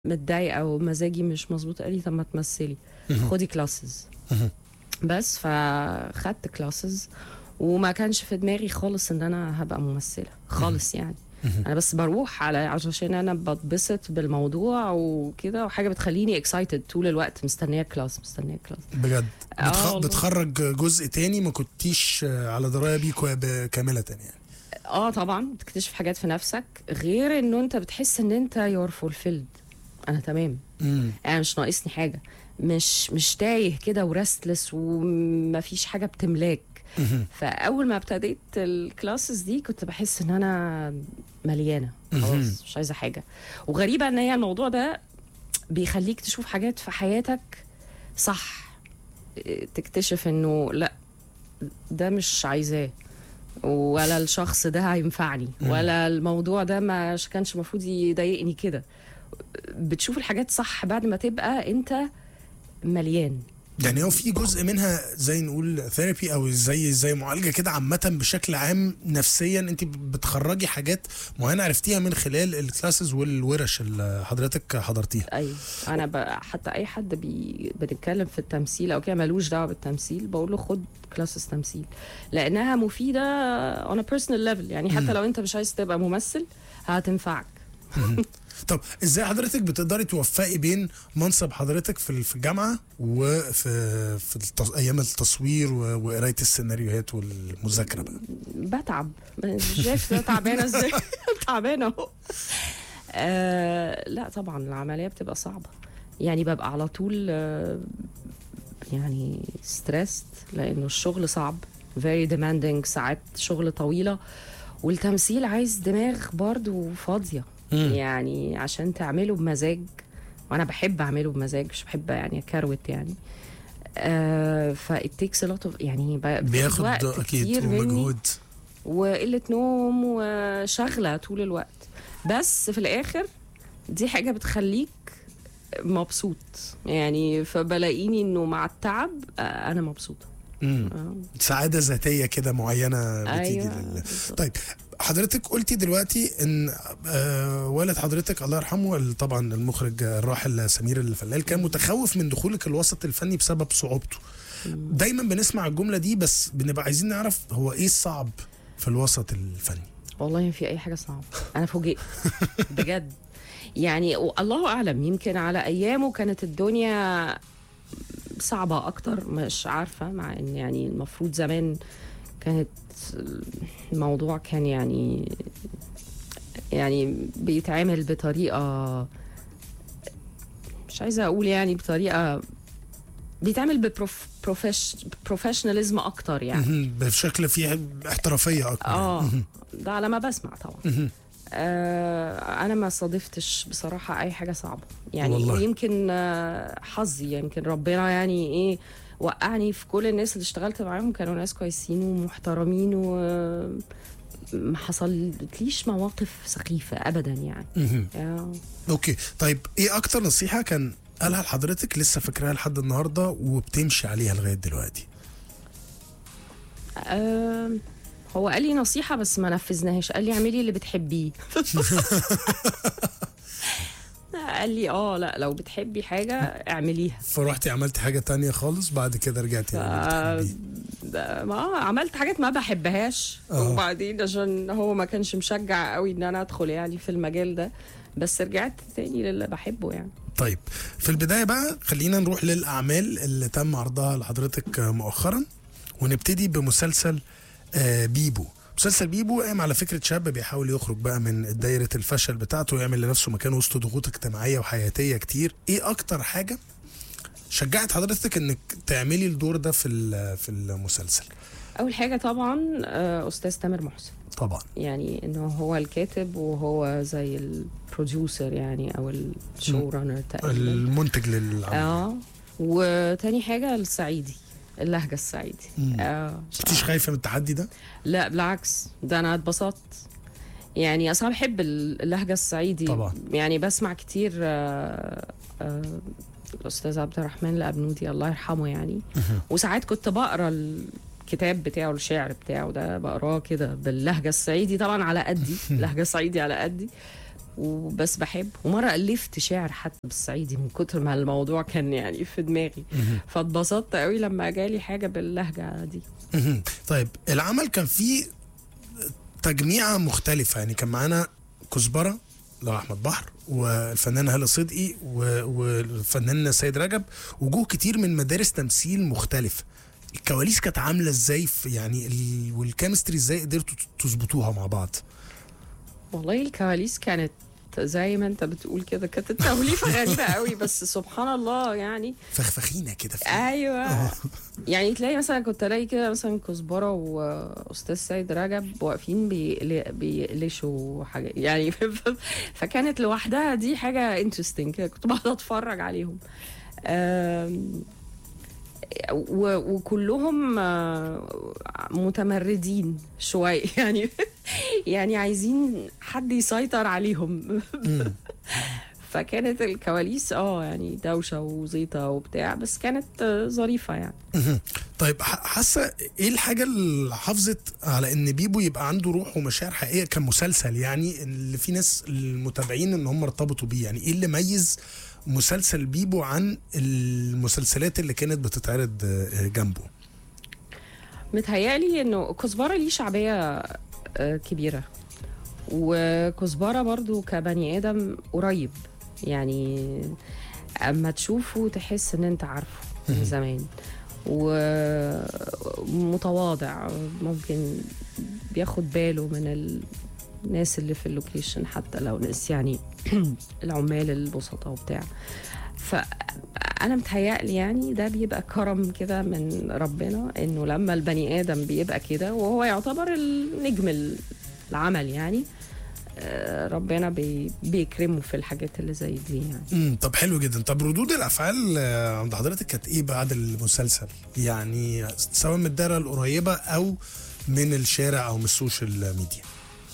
متضايقه ومزاجي مش مظبوط قال لي طب ما تمثلي مهم. خدي كلاسز مهم. بس فخدت كلاسز وما كانش في دماغي خالص ان انا هبقى ممثله خالص يعني مهم. انا بس بروح على عشان انا بتبسط بالموضوع وكده وحاجه بتخليني اكسايتد طول الوقت مستنيه كلاس مستنيه كلاس بجد آه بتخ... والله. بتخرج جزء تاني ما كنتيش على درايه بيه كو- ب- كامله يعني اه طبعا بتكتشف حاجات في نفسك غير انه انت بتحس ان انت يور فولفيلد انا تمام امم انا مش ناقصني حاجه مش مش تايه كده ورستلس ومفيش حاجه بتملاك مهم. فاول ما ابتديت الكلاسز دي كنت بحس ان انا مليانه مهم. خلاص مش عايزه حاجه وغريبه ان هي الموضوع ده بيخليك تشوف حاجات في حياتك صح إيه، تكتشف انه لا ده مش عايزاه ولا الشخص ده هينفعني مم. ولا الموضوع ده ما كانش المفروض يضايقني كده بتشوف الحاجات صح بعد ما تبقى انت مليان يعني هو في جزء منها زي نقول ثيرابي او زي زي معالجه كده عامه بشكل عام نفسيا انت بتخرجي حاجات معينه عرفتيها من خلال الكلاسز والورش اللي حضرتك حضرتيها ايوه انا ب... حتى اي حد بي... بنتكلم في التمثيل او كده ملوش دعوه بالتمثيل بقول له خد كلاسز تمثيل لانها مفيده on a personal level يعني حتى مم. لو انت مش عايز تبقى ممثل هتنفعك طب ازاي حضرتك بتقدري توفقي بين منصب حضرتك في في الجامعه وفي في التص... ايام التصوير و- وقرايه السيناريوهات والمذاكره بقى بتعب مش شايف أنا تعبانه ازاي تعبانه اهو آه لا طبعا العمليه بتبقى صعبه يعني ببقى على طول آه يعني ستريسد لانه الشغل صعب very demanding ساعات شغل طويله والتمثيل عايز دماغ برضو فاضيه مم. يعني عشان تعمله بمزاج وانا بحب اعمله بمزاج مش بحب يعني اكروت يعني آه ف it takes a lot of يعني ب- بياخد وقت اكيد كتير مني ومجهود وقلة نوم وشغلة طول الوقت بس في الآخر دي حاجة بتخليك مبسوط يعني فبلاقيني انه مع التعب آه، انا مبسوطه مم. آه. سعاده ذاتيه كده معينه بتيجي ايوه لل... بالظبط. طيب حضرتك قلتي دلوقتي ان آه والد حضرتك الله يرحمه ال- طبعا المخرج الراحل سمير الفلال كان متخوف من دخولك الوسط الفني بسبب صعوبته دايما بنسمع الجمله دي بس بنبقى عايزين نعرف هو ايه الصعب في الوسط الفني والله ما في اي حاجه صعبه انا فوجئت بجد يعني الله اعلم يمكن على ايامه كانت الدنيا صعبه اكتر مش عارفه مع ان يعني المفروض زمان كانت الموضوع كان يعني يعني بيتعمل بطريقه مش عايزه اقول يعني بطريقه بيتعمل ببروفيشناليزم اكتر يعني مهم. بشكل فيه احترافيه اكتر اه مهم. ده على ما بسمع طبعا مهم. آه انا ما صادفتش بصراحه اي حاجه صعبه يعني والله. يمكن آه حظي يمكن ربنا يعني ايه وقعني في كل الناس اللي اشتغلت معاهم كانوا ناس كويسين ومحترمين و ما حصلتليش مواقف سخيفه ابدا يعني مهم. آه. اوكي طيب ايه اكتر نصيحه كان قالها لحضرتك لسه فاكراها لحد النهارده وبتمشي عليها لغايه دلوقتي آه هو قال لي نصيحه بس ما نفذناهاش قال لي اعملي اللي بتحبيه قال لي اه لا لو بتحبي حاجه اعمليها فروحتي عملتي حاجه تانية خالص بعد كده رجعتي للي بتحبيه. ده- ما عملت حاجات ما بحبهاش آه. وبعدين عشان هو ما كانش مشجع قوي ان انا ادخل يعني في المجال ده بس رجعت تاني للي بحبه يعني طيب في البدايه بقى خلينا نروح للاعمال اللي تم عرضها لحضرتك مؤخرا ونبتدي بمسلسل آه، بيبو مسلسل بيبو قام على فكره شاب بيحاول يخرج بقى من دايره الفشل بتاعته ويعمل لنفسه مكان وسط ضغوط اجتماعيه وحياتيه كتير ايه اكتر حاجه شجعت حضرتك انك تعملي الدور ده في ال- في المسلسل اول حاجه طبعا آه، استاذ تامر محسن طبعا يعني انه هو الكاتب وهو زي البروديوسر يعني او الشو رانر تقريبا المنتج للعمل اه وتاني حاجه الصعيدي اللهجه الصعيدي مم. اه كنتيش خايفه من التحدي ده لا بالعكس ده انا اتبسطت يعني اصلا بحب اللهجه الصعيدي طبعا. يعني بسمع كتير آه، آه، الاستاذ عبد الرحمن الابنودي الله يرحمه يعني وساعات كنت بقرا الكتاب بتاعه الشعر بتاعه ده بقراه كده باللهجه الصعيدي طبعا على قدي لهجه صعيدي على قدي وبس بحب ومره الفت شعر حتى بالصعيدي من كتر ما الموضوع كان يعني في دماغي فاتبسطت قوي لما جالي حاجه باللهجه دي مهم. طيب العمل كان فيه تجميعة مختلفة يعني كان معانا كزبرة لو أحمد بحر والفنان هلا صدقي و- والفنان سيد رجب وجوه كتير من مدارس تمثيل مختلفة الكواليس كانت عاملة ازاي في يعني ال... والكيمستري ازاي قدرتوا تظبطوها مع بعض والله الكواليس كانت زي ما انت بتقول كده كانت التوليفه غريبه قوي بس سبحان الله يعني فخفخينة كده في ايوه يعني تلاقي مثلا كنت الاقي كده مثلا كزبره واستاذ سيد رجب واقفين بيقل- بيقلشوا حاجه يعني فكانت لوحدها دي حاجه انترستنج كده كنت بقعد اتفرج عليهم آم، و- وكلهم آه، متمردين شويه يعني يعني عايزين حد يسيطر عليهم مم. فكانت الكواليس اه يعني دوشه وزيطه وبتاع بس كانت آه، ظريفه يعني مهم. طيب ح- حاسه ايه الحاجه اللي حافظت على ان بيبو يبقى عنده روح ومشاعر حقيقيه كمسلسل يعني اللي في ناس المتابعين ان هم ارتبطوا بيه يعني ايه اللي ميز مسلسل بيبو عن المسلسلات اللي كانت بتتعرض آه، جنبه متهيألي انه كزبره ليه شعبيه آه، كبيره وكزبره برضو كبني ادم قريب يعني اما تشوفه تحس ان انت عارفه من زمان ومتواضع ممكن بياخد باله من الناس اللي في اللوكيشن حتى لو ناس يعني العمال البسطاء وبتاع فانا متهيألي يعني ده بيبقى كرم كده من ربنا انه لما البني ادم بيبقى كده وهو يعتبر النجم العمل يعني آه، ربنا بي بيكرمه في الحاجات اللي زي دي يعني امم طب حلو جدا طب ردود الافعال آه، عند حضرتك كانت ايه بعد المسلسل يعني سواء من الدايره القريبه او من الشارع او من السوشيال ميديا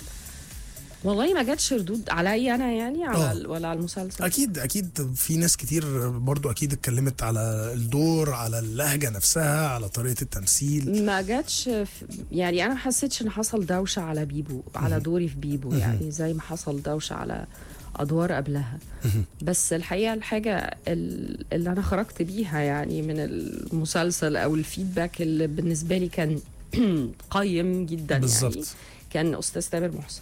والله ما جاتش ردود عليا انا يعني على آه. ال- ولا على المسلسل اكيد اكيد في ناس كتير برضو اكيد اتكلمت على الدور على اللهجه نفسها على طريقه التمثيل ما جاتش في- يعني انا ما حسيتش ان حصل دوشه على بيبو على دوري في بيبو يعني زي ما حصل دوشه على ادوار قبلها بس الحقيقه الحاجه ال- اللي انا خرجت بيها يعني من المسلسل او الفيدباك اللي بالنسبه لي كان قيم جدا يعني بالظبط كان استاذ تامر محسن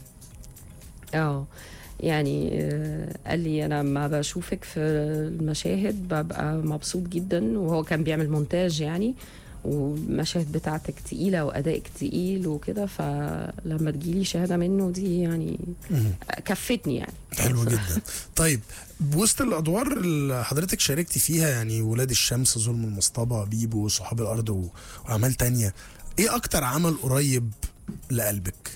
اه يعني آه، قال لي انا لما بشوفك في المشاهد ببقى مبسوط جدا وهو كان بيعمل مونتاج يعني والمشاهد بتاعتك تقيله وادائك تقيل وكده فلما تجيلي شهاده منه دي يعني مهم. كفتني يعني حلو جدا طيب بوسط الادوار اللي حضرتك شاركتي فيها يعني ولاد الشمس ظلم المصطبه بيبو صحاب الارض و- واعمال تانية ايه اكتر عمل قريب لقلبك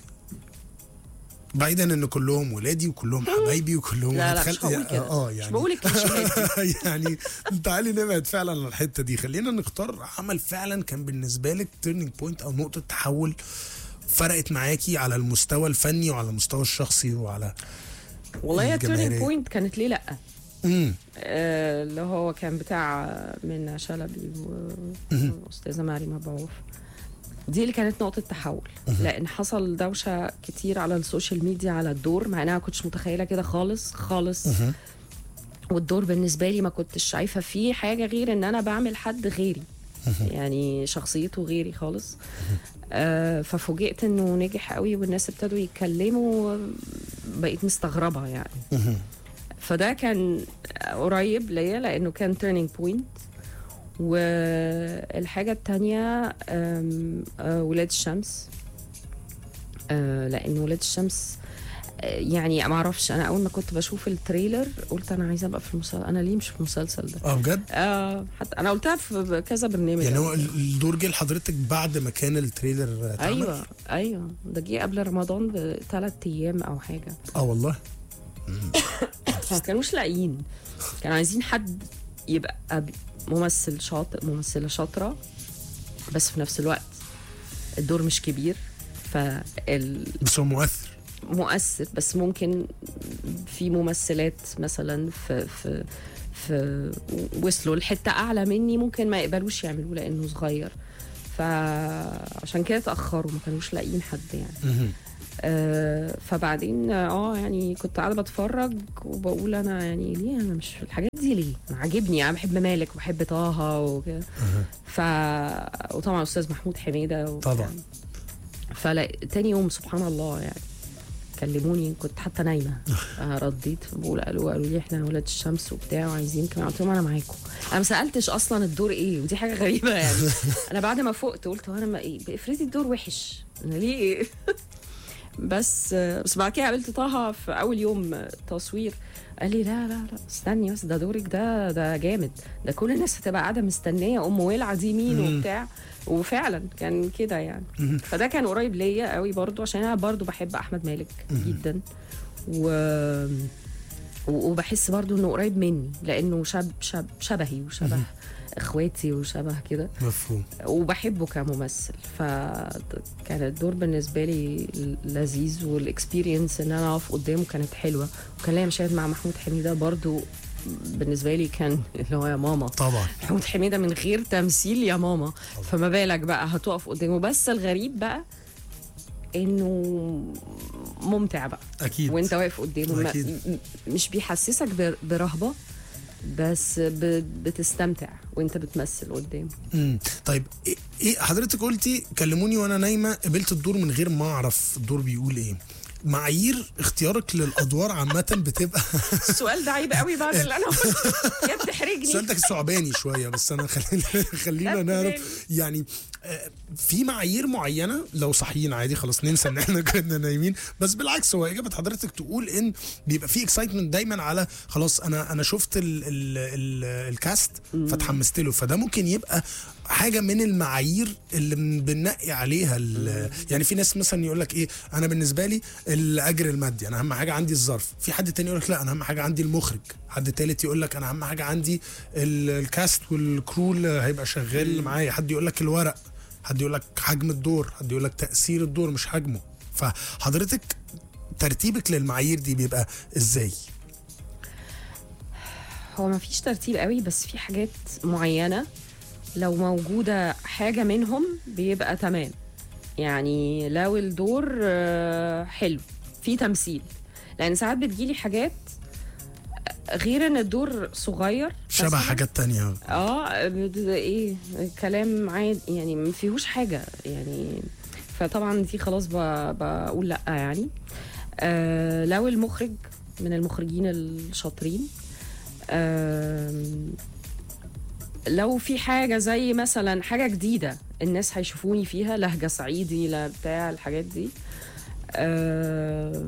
بعيدا ان كلهم ولادي وكلهم حبايبي وكلهم لا لا ولاد مش خالتي. هقول كده اه مش يعني بقول الكليشيهات دي. يعني تعالي نبعد فعلا عن الحته دي خلينا نختار عمل فعلا كان بالنسبه لك تيرنينج بوينت او نقطه تحول فرقت معاكي على المستوى الفني وعلى المستوى الشخصي وعلى والله يا تيرنينج الجماهيرية. بوينت كانت ليه لا امم آه، اللي هو كان بتاع منى شلبي واستاذه مريم مبعوف دي اللي كانت نقطة تحول لأن حصل دوشة كتير على السوشيال ميديا على الدور مع إنها ما كنتش متخيلة كده خالص خالص والدور بالنسبة لي ما كنتش شايفة فيه حاجة غير إن أنا بعمل حد غيري يعني شخصيته غيري خالص آه ففوجئت إنه نجح قوي والناس ابتدوا يتكلموا بقيت مستغربة يعني فده كان قريب ليا لانه كان تيرنينج بوينت والحاجه التانية آم، آه، ولاد الشمس آه، لان ولاد الشمس آه، يعني ما اعرفش انا اول ما كنت بشوف التريلر قلت انا عايزه ابقى في المسلسل انا ليه مش في المسلسل ده اه بجد آه حتى انا قلتها في كذا برنامج يعني هو الدور جه لحضرتك بعد ما كان التريلر اتعمل ايوه ايوه ده جه قبل رمضان بثلاث ايام او حاجه اه والله ما كانوش لاقيين كانوا عايزين حد يبقى ب- ممثل شاطر ممثلة شاطرة بس في نفس الوقت الدور مش كبير فالمؤثر بس هو مؤثر بس ممكن في ممثلات مثلا في في في وصلوا لحتة أعلى مني ممكن ما يقبلوش يعملوه لأنه صغير فعشان كده اتأخروا ما كانوش لاقيين حد يعني مهم. آه فبعدين اه يعني كنت قاعده بتفرج وبقول انا يعني ليه انا مش في الحاجات دي ليه؟ أنا عاجبني انا بحب مالك وبحب طه وكده ف وطبعا استاذ محمود حميده و... طبعا. فلا تاني يوم سبحان الله يعني كلموني كنت حتى نايمه آه، رديت بقول قالوا قالوا لي احنا ولاد الشمس وبتاع وعايزين كمان قلت لهم انا معاكم انا ما سالتش اصلا الدور ايه ودي حاجه غريبه يعني انا بعد ما فقت قلت هو انا ما ايه افرضي الدور وحش انا ليه ايه بس بس بعد كده قابلت طه في اول يوم تصوير قال لي لا لا لا استني بس ده دورك ده ده جامد ده كل الناس هتبقى قاعده مستنيه ام ولعه دي مين وبتاع وفعلا كان كده يعني فده كان قريب ليا قوي برضو عشان انا برضو بحب احمد مالك جدا و و- وبحس برضو انه قريب مني لانه شاب شاب شبهي وشبه اخواتي وشبه كده مفهوم وبحبه كممثل فكان الدور بالنسبه لي لذيذ والاكسبيرينس ان انا اقف قدامه كانت حلوه وكان ليا مشاهد مع محمود حميده برضو بالنسبه لي كان اللي هو يا ماما طبعا محمود حميده من غير تمثيل يا ماما فما بالك بقى هتقف قدامه بس الغريب بقى انه ممتع بقى اكيد وانت واقف قدامه ما- أكيد. م- مش بيحسسك بر- برهبه بس ب- بتستمتع وانت بتمثل قدامه مم. طيب ايه إيه حضرتك قلتي كلموني وانا نايمه قبلت الدور من غير ما اعرف الدور بيقول ايه معايير اختيارك للادوار عامه بتبقى السؤال ده عيب قوي بعد اللي انا قلته يا بتحرجني سؤالتك ثعباني شويه بس انا خلينا خلينا خدت نعرف بالي. يعني آه، في معايير معينه لو صاحيين عادي خلاص ننسى ان احنا كنا نايمين بس بالعكس هو اجابه حضرتك تقول ان بيبقى في اكسايتمنت دايما على خلاص انا انا شفت ال ال ال الكاست فتحمست له فده ممكن يبقى حاجه من المعايير اللي بن- بننقي عليها ال- يعني في ناس مثلا يقول لك ايه انا بالنسبه لي الاجر المادي انا اهم حاجه عندي الظرف في حد تاني يقول لك لا انا اهم حاجه عندي المخرج حد تالت يقول لك انا اهم حاجه عندي ال- الكاست والكرو اللي هيبقى شغال معايا حد يقول لك الورق حد يقول لك حجم الدور حد يقول لك تاثير الدور مش حجمه فحضرتك ترتيبك للمعايير دي بيبقى ازاي هو ما فيش ترتيب قوي بس في حاجات معينة لو موجودة حاجة منهم بيبقى تمام يعني لو الدور آه، حلو في تمثيل لأن ساعات بتجيلي حاجات غير ان الدور صغير شبه مثلاً. حاجات تانية اه بت- ايه كلام عادي يعني ما فيهوش حاجه يعني فطبعا دي خلاص ب- بقول لا يعني آه لو المخرج من المخرجين الشاطرين آم، لو في حاجه زي مثلا حاجه جديده الناس هيشوفوني فيها لهجه صعيدي لا بتاع الحاجات دي آه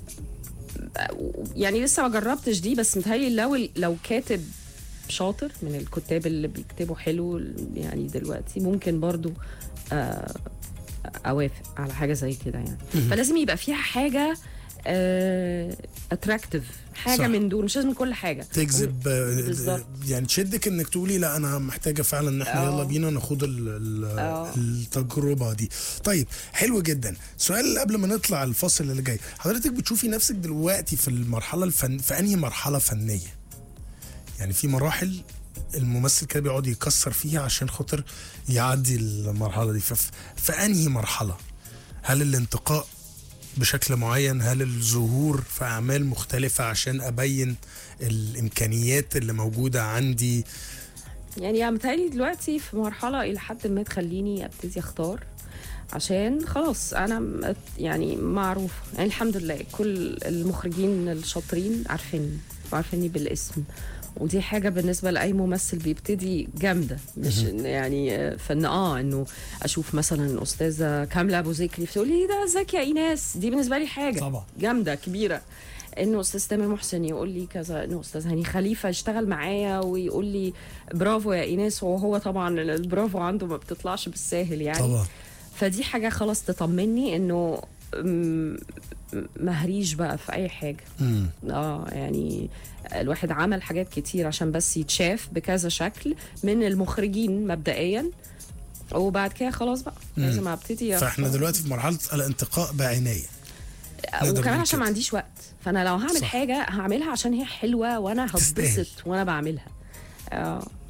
يعني لسه ما جربتش دي بس متهيألي لو لو كاتب شاطر من الكتاب اللي بيكتبوا حلو يعني دلوقتي ممكن برضو آه، اوافق على حاجه زي كده يعني فلازم يبقى فيها حاجه اتراكتيف حاجه صح. صح. من دول مش لازم كل حاجه تجذب آه، بالظبط. يعني تشدك انك تقولي لا انا محتاجه فعلا ان احنا آه. يلا بينا نخوض ال- ال- آه. التجربه دي طيب حلو جدا سؤال اللي قبل ما نطلع الفاصل اللي جاي حضرتك بتشوفي نفسك دلوقتي في المرحله الفن في انهي مرحله فنيه يعني في مراحل الممثل كده بيقعد يكسر فيها عشان خاطر يعدي المرحله دي ففي في انهي مرحله هل الانتقاء بشكل معين هل الظهور في اعمال مختلفه عشان ابين الامكانيات اللي موجوده عندي يعني أنا متهيألي دلوقتي في مرحلة إلى حد ما تخليني أبتدي أختار عشان خلاص أنا م- يعني معروفة يعني الحمد لله كل المخرجين الشاطرين عارفيني وعارفيني بالاسم ودي حاجة بالنسبة لأي ممثل بيبتدي جامدة مش إن يعني آه، فإن آه إنه أشوف مثلا أستاذة كاملة أبو ذكري فتقول لي ده ازيك يا إيناس دي بالنسبة لي حاجة طبعا. جامدة كبيرة انه استاذ تامر محسن يقول لي كذا انه استاذ هاني خليفه يشتغل معايا ويقول لي برافو يا ايناس وهو طبعا البرافو عنده ما بتطلعش بالساهل يعني طبعا فدي حاجه خلاص تطمني انه م- مهريش بقى في اي حاجه مم. اه يعني الواحد عمل حاجات كتير عشان بس يتشاف بكذا شكل من المخرجين مبدئيا وبعد كده خلاص بقى لازم ابتدي فاحنا أختار. دلوقتي في مرحله الانتقاء بعنايه نقدر وكمان نقول عشان ما كده. عنديش وقت فانا لو هعمل صح. صح. حاجه هعملها عشان هي حلوه وانا تستاهل. هتبسط وانا بعملها اه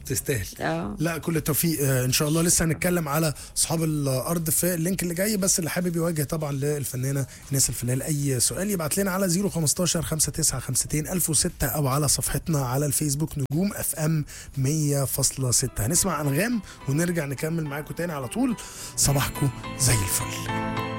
تستاهل اه لا كل التوفيق آه، ان شاء الله لسه هنتكلم على اصحاب الارض في اللينك اللي جاي بس اللي حابب يواجه طبعا للفنانه ايناس الفلال اي سؤال يبعت لنا على 015 5952 1006 او على صفحتنا على الفيسبوك نجوم اف ام 100.6 هنسمع انغام ونرجع نكمل معاكم تاني على طول صباحكم زي الفل